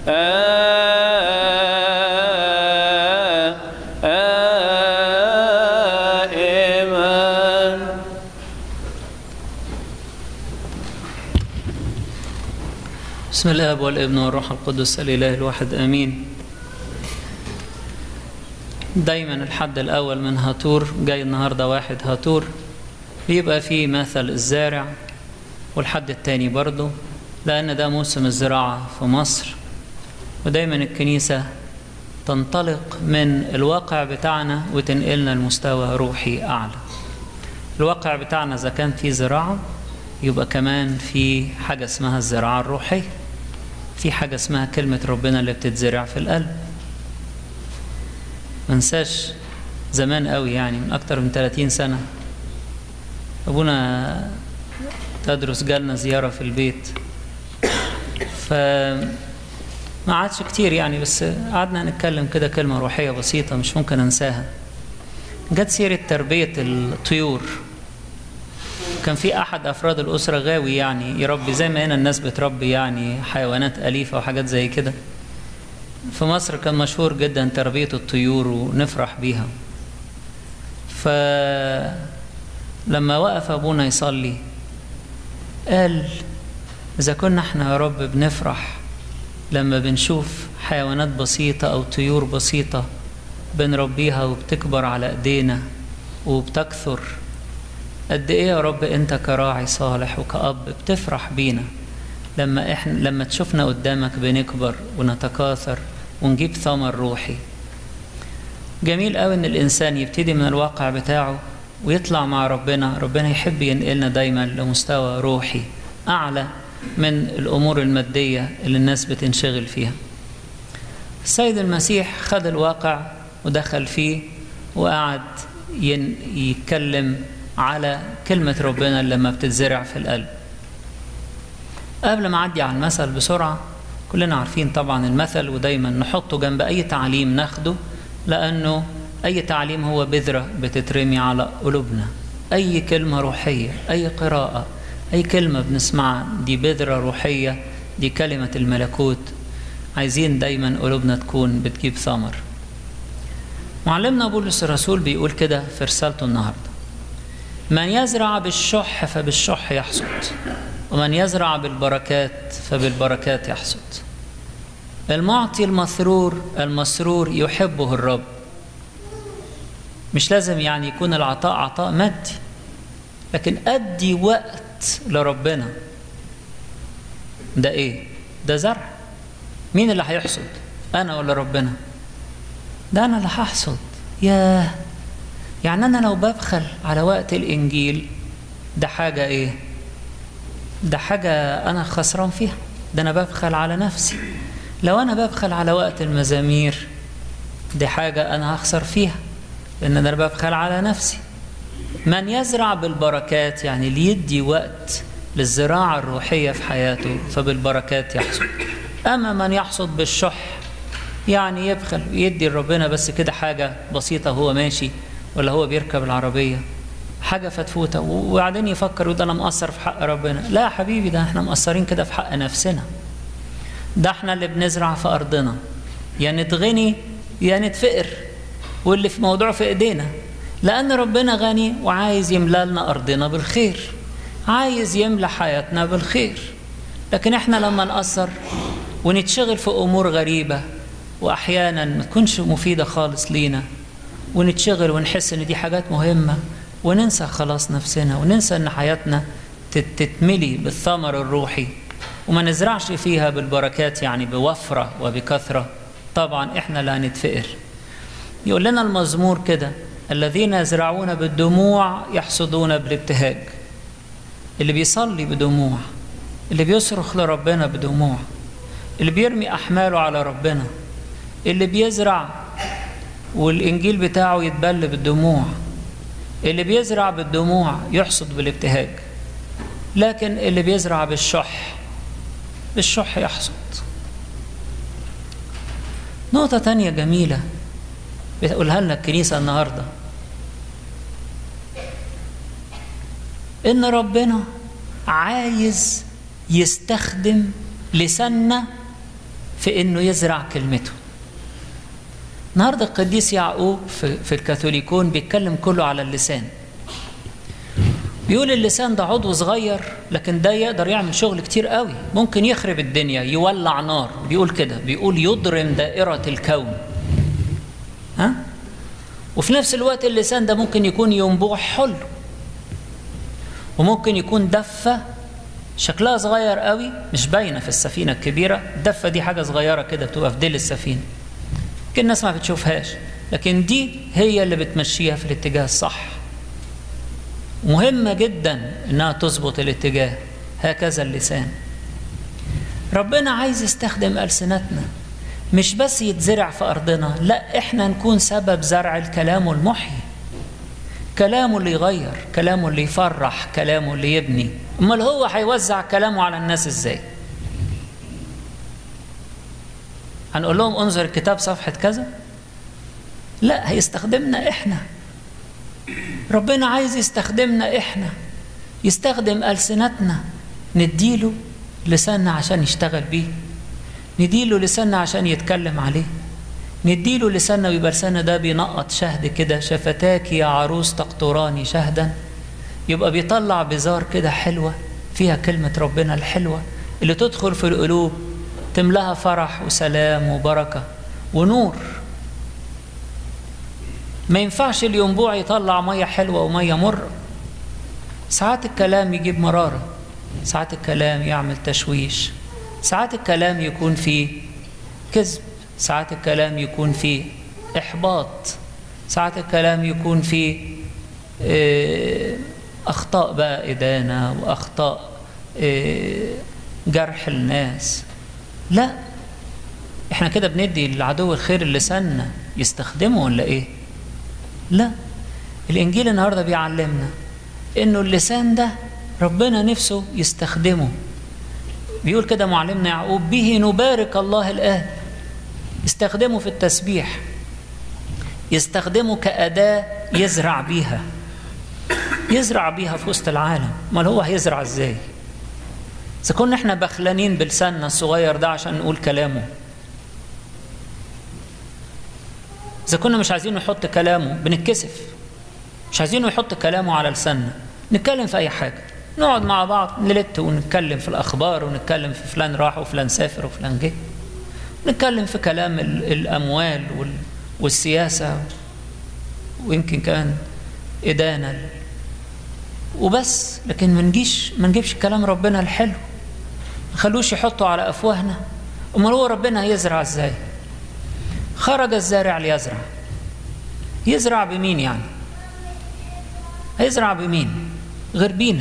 آمين بسم الاب والابن والروح القدس الاله الواحد امين دايما الحد الاول من هاتور جاي النهارده واحد هاتور بيبقى فيه مثل الزارع والحد التاني برضه لان ده موسم الزراعه في مصر ودايما الكنيسه تنطلق من الواقع بتاعنا وتنقلنا لمستوى روحي اعلى الواقع بتاعنا اذا كان فيه زراعه يبقى كمان في حاجة اسمها الزراعة الروحية في حاجة اسمها كلمة ربنا اللي بتتزرع في القلب منساش زمان قوي يعني من أكتر من 30 سنة أبونا تدرس جالنا زيارة في البيت ف ما عادش كتير يعني بس قعدنا نتكلم كده كلمة روحية بسيطة مش ممكن أنساها جت سيرة تربية الطيور كان في احد افراد الاسره غاوي يعني يربي زي ما هنا الناس بتربي يعني حيوانات اليفه وحاجات زي كده في مصر كان مشهور جدا تربيه الطيور ونفرح بيها فلما وقف ابونا يصلي قال اذا كنا احنا يا رب بنفرح لما بنشوف حيوانات بسيطه او طيور بسيطه بنربيها وبتكبر على ايدينا وبتكثر قد ايه يا رب انت كراعي صالح وكأب بتفرح بينا لما احنا لما تشوفنا قدامك بنكبر ونتكاثر ونجيب ثمر روحي جميل قوي ان الانسان يبتدي من الواقع بتاعه ويطلع مع ربنا ربنا يحب ينقلنا دايما لمستوى روحي اعلى من الامور الماديه اللي الناس بتنشغل فيها السيد المسيح خد الواقع ودخل فيه وقعد يتكلم على كلمة ربنا لما بتتزرع في القلب قبل ما أعدي على المثل بسرعة كلنا عارفين طبعا المثل ودايما نحطه جنب أي تعليم ناخده لأنه أي تعليم هو بذرة بتترمي على قلوبنا أي كلمة روحية أي قراءة أي كلمة بنسمعها دي بذرة روحية دي كلمة الملكوت عايزين دايما قلوبنا تكون بتجيب ثمر معلمنا بولس الرسول بيقول كده في رسالته النهارده من يزرع بالشح فبالشح يحصد ومن يزرع بالبركات فبالبركات يحصد المعطي المسرور المسرور يحبه الرب مش لازم يعني يكون العطاء عطاء مادي لكن أدي وقت لربنا ده إيه؟ ده زرع مين اللي هيحصد؟ أنا ولا ربنا؟ ده أنا اللي هحصد ياه يعني أنا لو ببخل على وقت الإنجيل ده حاجة إيه؟ ده حاجة أنا خسران فيها ده أنا ببخل على نفسي لو أنا ببخل على وقت المزامير دي حاجة أنا هخسر فيها لأن أنا ببخل على نفسي من يزرع بالبركات يعني اللي يدي وقت للزراعة الروحية في حياته فبالبركات يحصد أما من يحصد بالشح يعني يبخل يدي لربنا بس كده حاجة بسيطة هو ماشي ولا هو بيركب العربية حاجة فتفوتة وبعدين يفكر يقول أنا مقصر في حق ربنا لا يا حبيبي ده احنا مقصرين كده في حق نفسنا ده احنا اللي بنزرع في أرضنا يا نتغني يا نتفقر واللي في موضوع في ايدينا لأن ربنا غني وعايز يملى لنا أرضنا بالخير عايز يملى حياتنا بالخير لكن احنا لما نقصر ونتشغل في أمور غريبة وأحيانا ما تكونش مفيدة خالص لينا ونتشغل ونحس إن دي حاجات مهمة وننسى خلاص نفسنا وننسى إن حياتنا تتملي بالثمر الروحي وما نزرعش فيها بالبركات يعني بوفرة وبكثرة طبعا احنا لا نتفقر يقول لنا المزمور كده الذين يزرعون بالدموع يحصدون بالابتهاج اللي بيصلي بدموع اللي بيصرخ لربنا بدموع اللي بيرمي أحماله على ربنا اللي بيزرع والإنجيل بتاعه يتبل بالدموع اللي بيزرع بالدموع يحصد بالابتهاج لكن اللي بيزرع بالشح بالشح يحصد نقطة تانية جميلة بتقولها لنا الكنيسة النهاردة إن ربنا عايز يستخدم لساننا في في انه يزرع كلمته النهارده القديس يعقوب في, في الكاثوليكون بيتكلم كله على اللسان بيقول اللسان ده عضو صغير لكن ده يقدر يعمل شغل كتير قوي ممكن يخرب الدنيا يولع نار بيقول كده بيقول يضرم دائرة الكون ها وفي نفس الوقت اللسان ده ممكن يكون ينبوع حلو وممكن يكون دفة شكلها صغير قوي مش باينة في السفينة الكبيرة الدفة دي حاجة صغيرة كده بتبقى في ديل السفينة يمكن الناس ما بتشوفهاش لكن دي هي اللي بتمشيها في الاتجاه الصح مهمة جدا انها تظبط الاتجاه هكذا اللسان ربنا عايز يستخدم ألسنتنا مش بس يتزرع في أرضنا لا إحنا نكون سبب زرع الكلام المحيي كلامه اللي يغير كلامه اللي يفرح كلامه اللي يبني امال هو هيوزع كلامه على الناس ازاي هنقول لهم انظر الكتاب صفحة كذا لا هيستخدمنا احنا ربنا عايز يستخدمنا احنا يستخدم ألسنتنا نديله لساننا عشان يشتغل بيه نديله لساننا عشان يتكلم عليه نديله لساننا ويبقى لساننا ده بينقط شهد كده شفتاك يا عروس تقطراني شهدا يبقى بيطلع بزار كده حلوة فيها كلمة ربنا الحلوة اللي تدخل في القلوب تملاها فرح وسلام وبركة ونور ما ينفعش الينبوع يطلع مية حلوة ومية مرة ساعات الكلام يجيب مرارة ساعات الكلام يعمل تشويش ساعات الكلام يكون فيه كذب ساعات الكلام يكون فيه إحباط ساعات الكلام يكون فيه أخطاء بقى إدانة وأخطاء جرح الناس لا احنا كده بندي للعدو الخير لساننا يستخدمه ولا ايه لا الانجيل النهارده بيعلمنا انه اللسان ده ربنا نفسه يستخدمه بيقول كده معلمنا يعقوب به نبارك الله الآن يستخدمه في التسبيح يستخدمه كأداة يزرع بيها يزرع بيها في وسط العالم امال هو هيزرع ازاي اذا كنا احنا بخلانين بلساننا الصغير ده عشان نقول كلامه اذا كنا مش عايزين نحط كلامه بنتكسف مش عايزينه يحط كلامه على لساننا نتكلم في اي حاجه نقعد مع بعض نلت ونتكلم في الاخبار ونتكلم في فلان راح وفلان سافر وفلان جه نتكلم في كلام الاموال والسياسه ويمكن كمان ادانه وبس لكن ما نجيش ما نجيبش كلام ربنا الحلو ما خلوش يحطوا على افواهنا امال هو ربنا هيزرع ازاي خرج الزارع ليزرع يزرع بمين يعني هيزرع بمين غير بينا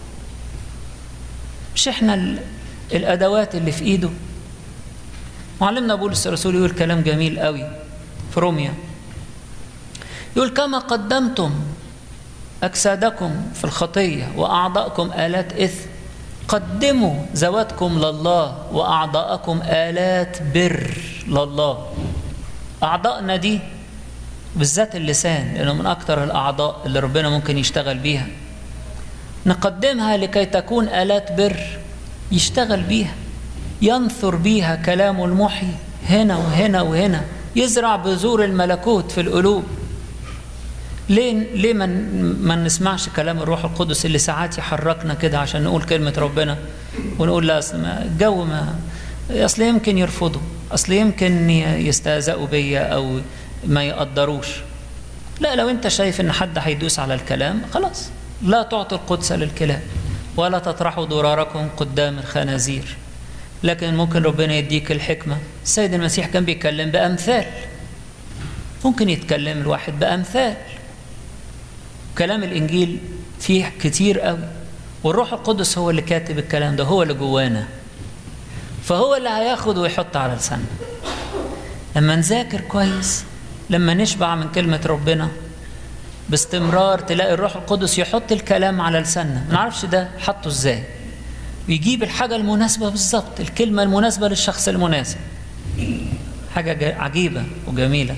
مش احنا الادوات اللي في ايده معلمنا بولس الرسول يقول كلام جميل قوي في روميا يقول كما قدمتم أجسادكم في الخطية وأعضاءكم آلات إثم قدموا ذواتكم لله وأعضاءكم آلات بر لله أعضاءنا دي بالذات اللسان لأنه من أكثر الأعضاء اللي ربنا ممكن يشتغل بيها نقدمها لكي تكون آلات بر يشتغل بيها ينثر بيها كلامه المحيي هنا وهنا وهنا يزرع بذور الملكوت في القلوب ليه ليه ما ما نسمعش كلام الروح القدس اللي ساعات يحركنا كده عشان نقول كلمه ربنا ونقول لا اصل الجو ما اصل يمكن يرفضوا اصل يمكن يستهزئوا بيا او ما يقدروش لا لو انت شايف ان حد هيدوس على الكلام خلاص لا تعطي القدس للكلاب ولا تطرحوا ضراركم قدام الخنازير لكن ممكن ربنا يديك الحكمه السيد المسيح كان بيتكلم بامثال ممكن يتكلم الواحد بامثال كلام الانجيل فيه كتير قوي والروح القدس هو اللي كاتب الكلام ده هو اللي جوانا فهو اللي هياخد ويحط على لساننا لما نذاكر كويس لما نشبع من كلمة ربنا باستمرار تلاقي الروح القدس يحط الكلام على لساننا ما نعرفش ده حطه ازاي ويجيب الحاجة المناسبة بالظبط الكلمة المناسبة للشخص المناسب حاجة عجيبة وجميلة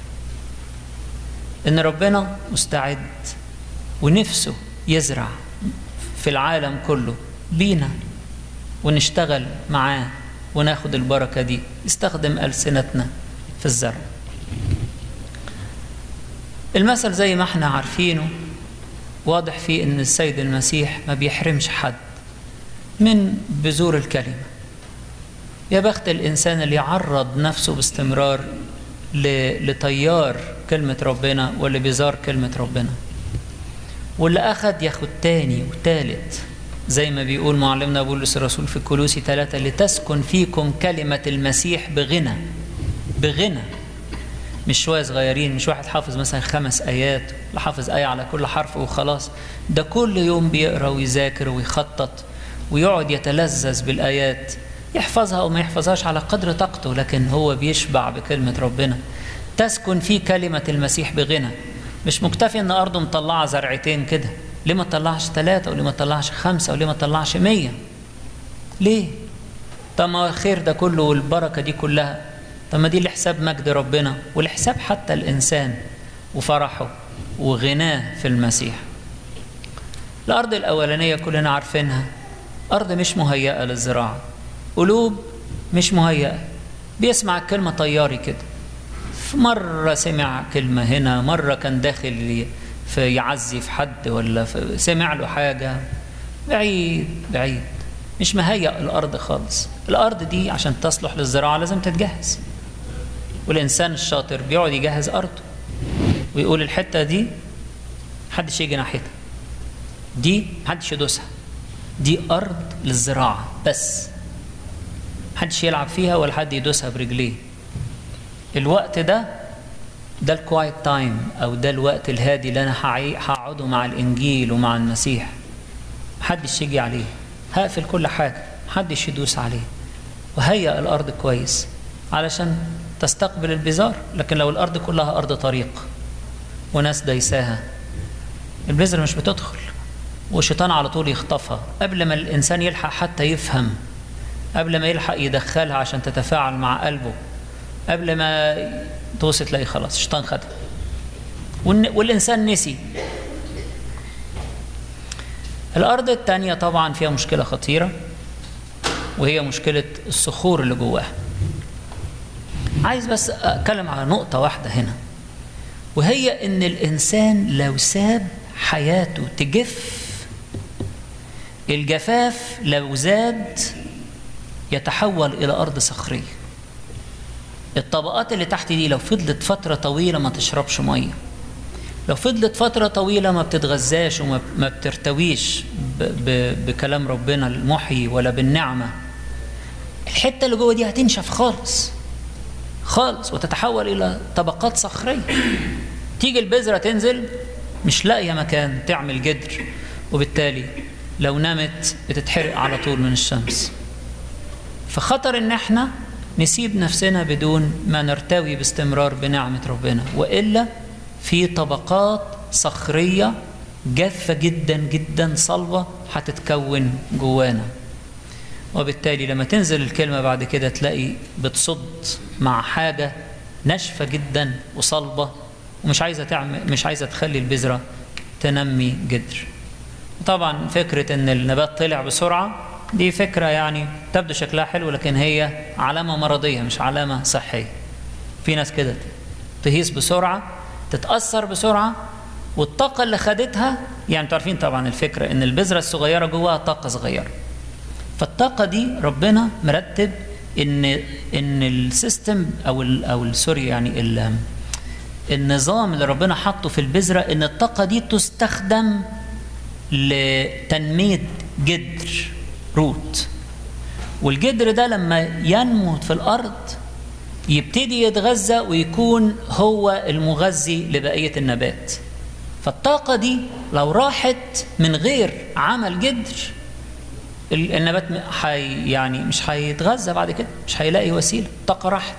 إن ربنا مستعد ونفسه يزرع في العالم كله بينا ونشتغل معاه وناخد البركة دي استخدم ألسنتنا في الزرع المثل زي ما احنا عارفينه واضح فيه ان السيد المسيح ما بيحرمش حد من بذور الكلمة يا بخت الإنسان اللي يعرض نفسه باستمرار لتيار كلمة ربنا واللي بيزار كلمة ربنا واللي أخد ياخد تاني وتالت زي ما بيقول معلمنا بولس الرسول في كولوسي ثلاثة لتسكن فيكم كلمة المسيح بغنى بغنى مش شوية صغيرين مش واحد حافظ مثلا خمس آيات حافظ آية على كل حرف وخلاص ده كل يوم بيقرأ ويذاكر ويخطط ويقعد يتلذذ بالآيات يحفظها أو ما يحفظهاش على قدر طاقته لكن هو بيشبع بكلمة ربنا تسكن في كلمة المسيح بغنى مش مكتفي ان ارضه مطلعه زرعتين كده ليه ما تطلعش ثلاثة وليه ما تطلعش خمسة وليه ما تطلعش مية ليه طب ما الخير ده كله والبركة دي كلها طب ما دي لحساب مجد ربنا ولحساب حتى الإنسان وفرحه وغناه في المسيح الأرض الأولانية كلنا عارفينها أرض مش مهيئة للزراعة قلوب مش مهيئة بيسمع الكلمة طياري كده مرة سمع كلمة هنا مرة كان داخل في يعزي في حد ولا في سمع له حاجة بعيد بعيد مش مهيأ الأرض خالص الأرض دي عشان تصلح للزراعة لازم تتجهز والإنسان الشاطر بيقعد يجهز أرضه ويقول الحتة دي محدش يجي ناحيتها دي محدش يدوسها دي أرض للزراعة بس محدش يلعب فيها ولا حد يدوسها برجليه الوقت ده ده الكوايت تايم او ده الوقت الهادي اللي انا هقعده مع الانجيل ومع المسيح محدش يجي عليه هقفل كل حاجه محدش يدوس عليه وهيئ الارض كويس علشان تستقبل البذار لكن لو الارض كلها ارض طريق وناس دايساها البذرة مش بتدخل والشيطان على طول يخطفها قبل ما الانسان يلحق حتى يفهم قبل ما يلحق يدخلها عشان تتفاعل مع قلبه قبل ما توصل تلاقي خلاص الشيطان خدها والإنسان نسي الأرض الثانية طبعا فيها مشكلة خطيرة وهي مشكلة الصخور اللي جواها عايز بس أتكلم على نقطة واحدة هنا وهي إن الإنسان لو ساب حياته تجف الجفاف لو زاد يتحول إلى أرض صخرية الطبقات اللي تحت دي لو فضلت فترة طويلة ما تشربش مية لو فضلت فترة طويلة ما بتتغذاش وما ما بترتويش ب ب بكلام ربنا المحيي ولا بالنعمة الحتة اللي جوه دي هتنشف خالص خالص وتتحول إلى طبقات صخرية تيجي البذرة تنزل مش لاقية مكان تعمل جدر وبالتالي لو نامت بتتحرق على طول من الشمس فخطر ان احنا نسيب نفسنا بدون ما نرتوي باستمرار بنعمة ربنا وإلا في طبقات صخرية جافة جدا جدا صلبة هتتكون جوانا وبالتالي لما تنزل الكلمة بعد كده تلاقي بتصد مع حاجة ناشفة جدا وصلبة ومش عايزة تعمل مش عايزة تخلي البذرة تنمي جدر طبعا فكرة ان النبات طلع بسرعة دي فكرة يعني تبدو شكلها حلو لكن هي علامة مرضية مش علامة صحية في ناس كده تهيس بسرعة تتأثر بسرعة والطاقة اللي خدتها يعني تعرفين طبعا الفكرة ان البذرة الصغيرة جواها طاقة صغيرة فالطاقة دي ربنا مرتب ان ان السيستم او ال او سوري يعني ال النظام اللي ربنا حطه في البذرة ان الطاقة دي تستخدم لتنمية جدر روت والجدر ده لما ينمو في الأرض يبتدي يتغذى ويكون هو المغذي لبقية النبات فالطاقة دي لو راحت من غير عمل جدر النبات حي يعني مش هيتغذى بعد كده مش هيلاقي وسيلة الطاقة راحت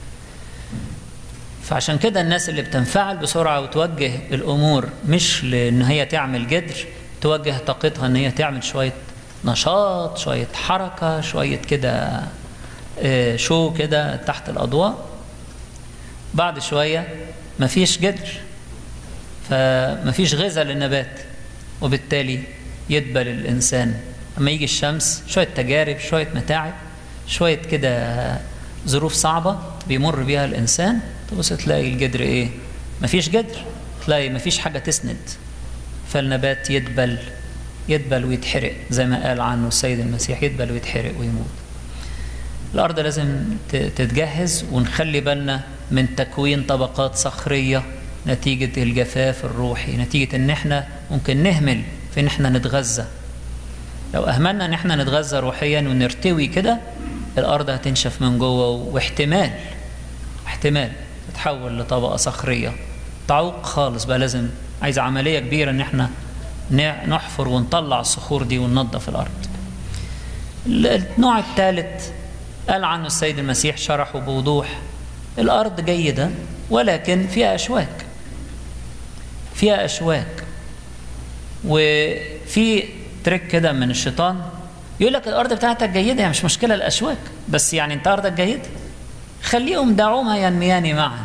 فعشان كده الناس اللي بتنفعل بسرعة وتوجه الأمور مش لأن هي تعمل جدر توجه طاقتها ان هي تعمل شويه نشاط شويه حركه شويه كده شو كده تحت الاضواء بعد شويه مفيش جدر فمفيش غذاء للنبات وبالتالي يدبل الانسان اما يجي الشمس شويه تجارب شويه متاعب شوية كده ظروف صعبة بيمر بيها الإنسان تبص تلاقي الجدر إيه مفيش جدر تلاقي مفيش حاجة تسند فالنبات يدبل يدبل ويتحرق زي ما قال عنه السيد المسيح يدبل ويتحرق ويموت الأرض لازم تتجهز ونخلي بالنا من تكوين طبقات صخرية نتيجة الجفاف الروحي نتيجة إن إحنا ممكن نهمل في إن إحنا نتغذى لو أهملنا إن إحنا نتغذى روحيا ونرتوي كده الأرض هتنشف من جوه واحتمال احتمال تتحول لطبقة صخرية تعوق خالص بقى لازم عايز عملية كبيرة إن إحنا نحفر ونطلع الصخور دي وننظف الأرض النوع الثالث قال عنه السيد المسيح شرحه بوضوح الأرض جيدة ولكن فيها أشواك فيها أشواك وفي تريك كده من الشيطان يقول لك الأرض بتاعتك جيدة يعني مش مشكلة الأشواك بس يعني أنت أرضك جيدة خليهم دعوما ينميان معا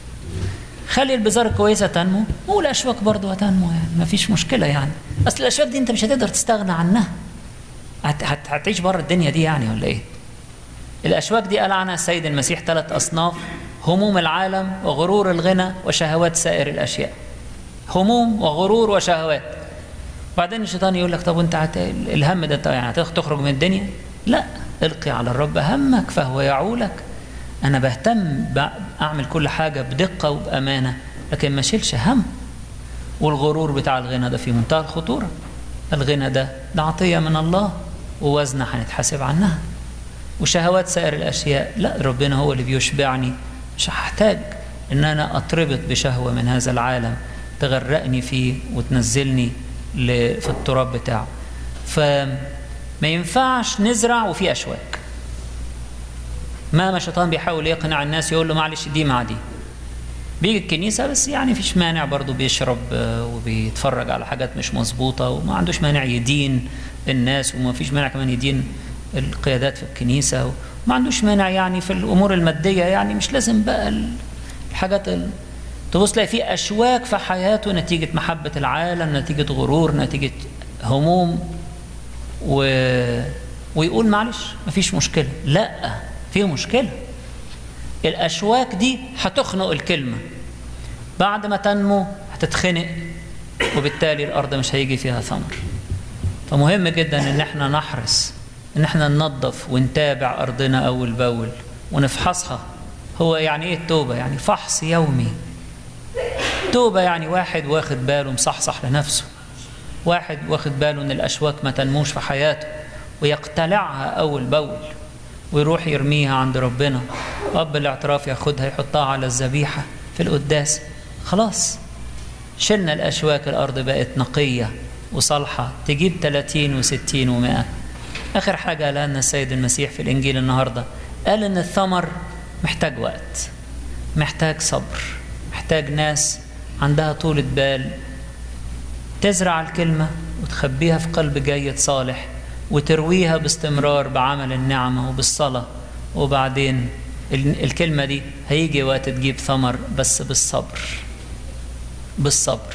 خلي البذار كويسة تنمو والأشواك برضه هتنمو يعني ما فيش مشكلة يعني أصل الأشواك دي أنت مش هتقدر تستغنى عنها هت هت هتعيش بره الدنيا دي يعني ولا إيه؟ الأشواك دي قال عنها السيد المسيح ثلاث أصناف هموم العالم وغرور الغنى وشهوات سائر الأشياء هموم وغرور وشهوات بعدين الشيطان يقول لك طب وانت هت... الهم ده انت يعني هتخرج من الدنيا لا القي على الرب همك فهو يعولك انا بهتم اعمل كل حاجه بدقه وبامانه لكن ما اشيلش هم والغرور بتاع الغنى ده في منتهى الخطوره الغنى ده ده عطيه من الله ووزنه هنتحاسب عنها وشهوات سائر الاشياء لا ربنا هو اللي بيشبعني مش هحتاج ان انا اتربط بشهوه من هذا العالم تغرقني فيه وتنزلني في التراب بتاعه فما ينفعش نزرع وفي اشواك مهما الشيطان بيحاول يقنع الناس يقول له معلش دي مع دي بيجي الكنيسه بس يعني فيش مانع برضه بيشرب وبيتفرج على حاجات مش مظبوطه وما عندوش مانع يدين الناس وما فيش مانع كمان يدين القيادات في الكنيسه وما عندوش مانع يعني في الامور الماديه يعني مش لازم بقى الحاجات ال... تبص تلاقي في اشواك في حياته نتيجه محبه العالم نتيجه غرور نتيجه هموم و... ويقول معلش مفيش مشكله لا في مشكله الاشواك دي هتخنق الكلمه بعد ما تنمو هتتخنق وبالتالي الارض مش هيجي فيها ثمر فمهم جدا ان احنا نحرص ان احنا ننظف ونتابع ارضنا اول باول ونفحصها هو يعني ايه التوبه يعني فحص يومي توبه يعني واحد واخد باله مصحصح لنفسه واحد واخد باله ان الاشواك ما تنموش في حياته ويقتلعها اول باول ويروح يرميها عند ربنا اب الاعتراف ياخدها يحطها على الذبيحه في القداس خلاص شلنا الاشواك الارض بقت نقيه وصالحه تجيب 30 و60 و100 اخر حاجه قالها لنا السيد المسيح في الانجيل النهارده قال ان الثمر محتاج وقت محتاج صبر محتاج ناس عندها طولة بال تزرع الكلمة وتخبيها في قلب جيد صالح وترويها باستمرار بعمل النعمة وبالصلاة وبعدين الكلمة دي هيجي وقت تجيب ثمر بس بالصبر بالصبر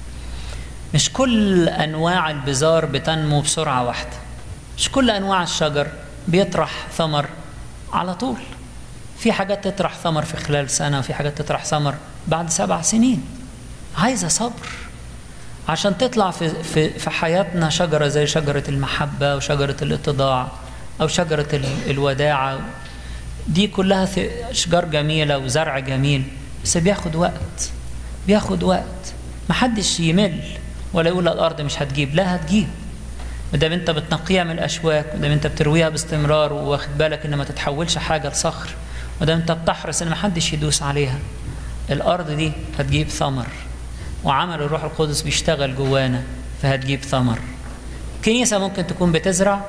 مش كل أنواع البزار بتنمو بسرعة واحدة مش كل أنواع الشجر بيطرح ثمر على طول في حاجات تطرح ثمر في خلال سنة وفي حاجات تطرح ثمر بعد سبع سنين عايزة صبر عشان تطلع في, في, في حياتنا شجرة زي شجرة المحبة وشجرة الاتضاع أو شجرة الوداعة دي كلها أشجار جميلة وزرع جميل بس بياخد وقت بياخد وقت محدش يمل ولا يقول الأرض مش هتجيب لا هتجيب ما دام انت بتنقيها من الاشواك ما دام انت بترويها باستمرار واخد بالك ان ما تتحولش حاجه لصخر ما دام انت بتحرص ان ما حدش يدوس عليها الارض دي هتجيب ثمر وعمل الروح القدس بيشتغل جوانا فهتجيب ثمر كنيسه ممكن تكون بتزرع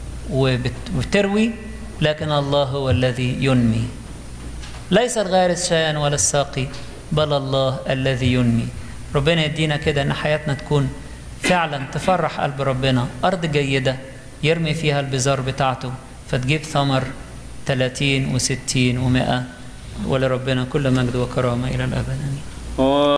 وبتروي لكن الله هو الذي ينمي ليس الغارس شيئا ولا الساقي بل الله الذي ينمي ربنا يدينا كده ان حياتنا تكون فعلا تفرح قلب ربنا أرض جيدة يرمي فيها البزار بتاعته فتجيب ثمر 30 و60 و100 ولربنا كل مجد وكرامة إلى الأبد آمين